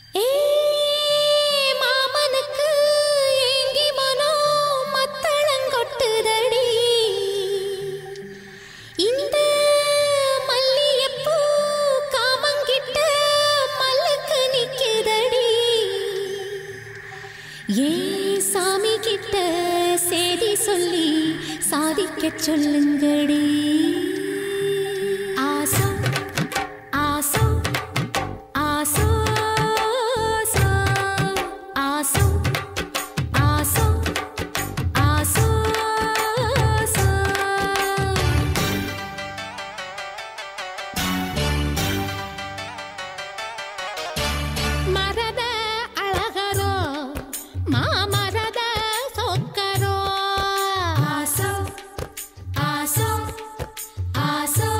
ஏ மாமனுக்கு ஏங்கி மனம் மத்தளங்கொட்டுதடி இந்த மல்லியப்பூ காமங்கிட்ட மல்லுக்கு நிக்குதடி ஏ சாமி கிட்ட சேதி சொல்லி சாதிக்கச் சொல்லுங்கடி ஆசோ ஆசோ ஆசோ ஆசோ ஆசோ ஆசோ ஆசோ மரத அழகரோ மாமரத சொக்கரோ ஆசோ ஆசோ ஆசோ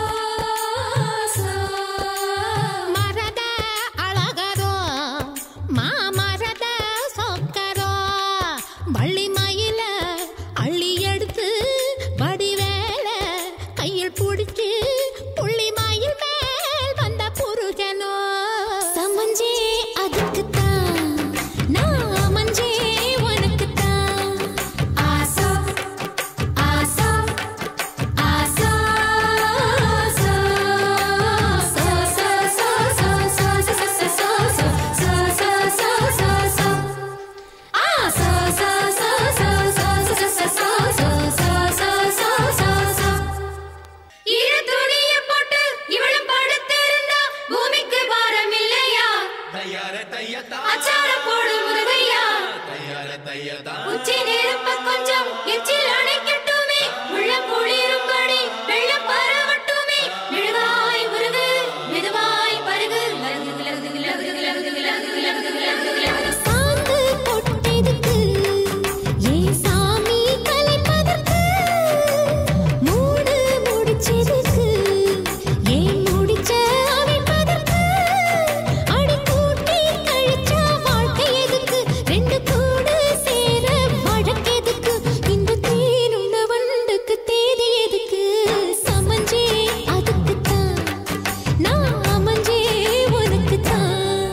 மரத அழகரோ மாமரத சொக்கரோ வள்ளி மயில அள்ளி எடுத்து வடிவேல கையில் பிடிச்சு புள்ளி மயில் மேல் வந்த புருஷனோ சமஞ்சே அதுக்குத்தான் நான் அமஞ்சே உனக்குத்தான் ஆசோ ஆசோ ஆசோ ஆசோ சோ சோ சோ சோ சோ சோ சோ சோ சோ சோ சோ சோ சோ ஆசோ சோ சோ சோ சோ சோ சோ சோ சோ சோ சோ சோ சோ ஈர துணிய போட்டு இவளும் படுத்திருந்தா பூமிக்கு பாரம் இல்லையா தையார தையத்தா அச்சாரம் போடு முருகையா தையார தையதா உச்சி நெருப்ப கொஞ்சம் எச்சில் அணைக்கட்டுமே உள்ளம் குளிரும்படி வெள்ளம் பரவட்டுமே மெழுகாய் முருகு மெதுவாய் பருகு லகு லகு லகு லகு லகு லகு லகு லகு சாந்து கொட்டெதுக்கு ஏன் சாமி கலைப்பதற்கு மூடு முடிச்சதுக்கு ஏன் முடிச்ச அமைப்பதற்கு அடி கூட்டி கழிச்சா வாழ்க்கை எதுக்கு ரெண்டு கூடு சேர வழக்கெதுக்கு இந்த தேனுண்ட வண்டுக்கு தேதி எதுக்கு சமஞ்சே அதுக்குத்தான் நான் அமைஞ்சே உனக்குத்தான்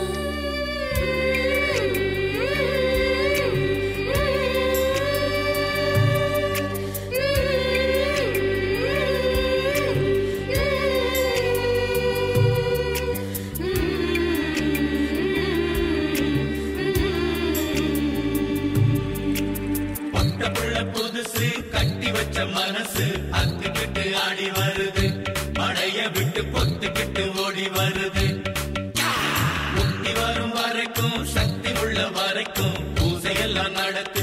பொட்ட புள்ள புதுசு கட்டி வச்ச மனசு அத்துக்கிட்டு ஆடி வருது மழைய விட்டு பொத்துக்கிட்டு ஓடி வருது முக்தி வரும் வரைக்கும் சக்தி உள்ள வரைக்கும் பூசையெல்லாம் நடக்கும்